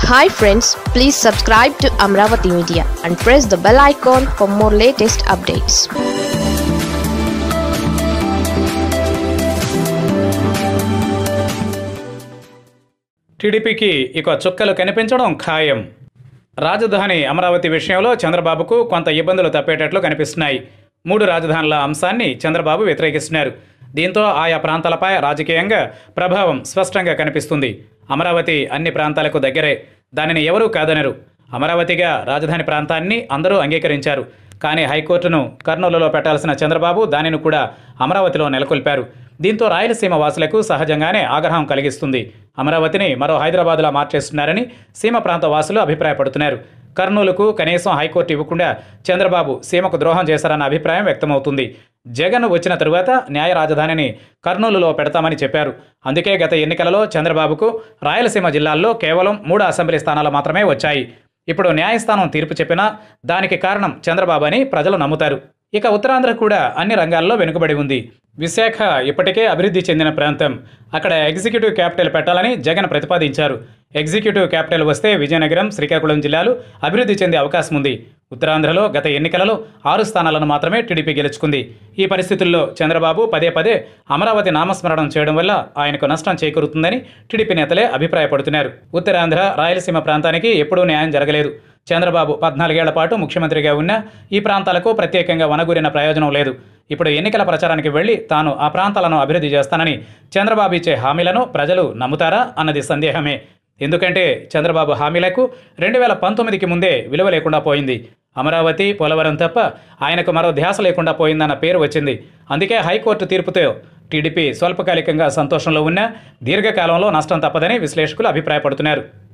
hi friends please subscribe to Amaravati media and press the bell icon for more latest updates టీడీపీకి ఇక చుక్కలు కనిపించడం ఖాయం రాజధాని అమరావతి విషయంలో చంద్రబాబుకు కొంత ఇబ్బందులు తప్పేటట్లు కనిపిస్తున్నాయి మూడు రాజధానుల అంశాన్ని చంద్రబాబు వ్యతిరేకిస్తున్నారు దీంతో ఆయా ప్రాంతాలపై రాజకీయంగా ప్రభావం స్పష్టంగా కనిపిస్తుంది అమరావతి అన్ని ప్రాంతాలకు దగ్గరే దానిని ఎవరూ కాదనరు అమరావతిగా రాజధాని ప్రాంతాన్ని అందరూ అంగీకరించారు కానీ హైకోర్టును కర్నూలులో పెట్టాల్సిన చంద్రబాబు దానిని కూడా అమరావతిలో నెలకొల్పారు దీంతో రాయలసీమ వాసులకు సహజంగానే ఆగ్రహం కలిగిస్తుంది అమరావతిని మరో హైదరాబాద్లా మార్చేస్తున్నారని సీమ ప్రాంత వాసులు అభిప్రాయపడుతున్నారు కర్నూలుకు కనీసం హైకోర్టు ఇవ్వకుండా చంద్రబాబు సీమకు ద్రోహం చేశారన్న అభిప్రాయం వ్యక్తమవుతుంది జగన్ వచ్చిన తరువాత న్యాయ రాజధానిని కర్నూలులో పెడతామని చెప్పారు అందుకే గత ఎన్నికలలో చంద్రబాబుకు రాయలసీమ జిల్లాల్లో కేవలం మూడు అసెంబ్లీ స్థానాలు మాత్రమే వచ్చాయి ఇప్పుడు న్యాయస్థానం తీర్పు చెప్పినా దానికి కారణం చంద్రబాబు అని ప్రజలు నమ్ముతారు ఇక ఉత్తరాంధ్ర కూడా అన్ని రంగాల్లో వెనుకబడి ఉంది విశాఖ ఇప్పటికే అభివృద్ధి చెందిన ప్రాంతం అక్కడ ఎగ్జిక్యూటివ్ క్యాపిటల్ పెట్టాలని జగన్ ప్రతిపాదించారు ఎగ్జిక్యూటివ్ క్యాపిటల్ వస్తే విజయనగరం శ్రీకాకుళం జిల్లాలు అభివృద్ధి చెందే అవకాశం ఉంది ఉత్తరాంధ్రలో గత ఎన్నికలలో ఆరు స్థానాలను మాత్రమే టీడీపీ గెలుచుకుంది ఈ పరిస్థితుల్లో చంద్రబాబు పదే పదే అమరావతి నామస్మరణం చేయడం వల్ల ఆయనకు నష్టం చేకూరుతుందని టీడీపీ నేతలే అభిప్రాయపడుతున్నారు ఉత్తరాంధ్ర రాయలసీమ ప్రాంతానికి ఎప్పుడూ న్యాయం జరగలేదు చంద్రబాబు పద్నాలుగేళ్ల పాటు ముఖ్యమంత్రిగా ఉన్న ఈ ప్రాంతాలకు ప్రత్యేకంగా వనగూరిన ప్రయోజనం లేదు ఇప్పుడు ఎన్నికల ప్రచారానికి వెళ్లి తాను ఆ ప్రాంతాలను అభివృద్ధి చేస్తానని చంద్రబాబు ఇచ్చే హామీలను ప్రజలు నమ్ముతారా అన్నది సందేహమే ఎందుకంటే చంద్రబాబు హామీలకు రెండు వేల పంతొమ్మిదికి ముందే విలువ లేకుండా పోయింది అమరావతి పోలవరం తప్ప ఆయనకు మరో ధ్యాస లేకుండా పోయిందన్న పేరు వచ్చింది అందుకే హైకోర్టు తీర్పుతో టీడీపీ స్వల్పకాలికంగా సంతోషంలో ఉన్న దీర్ఘకాలంలో నష్టం తప్పదని విశ్లేషకులు అభిప్రాయపడుతున్నారు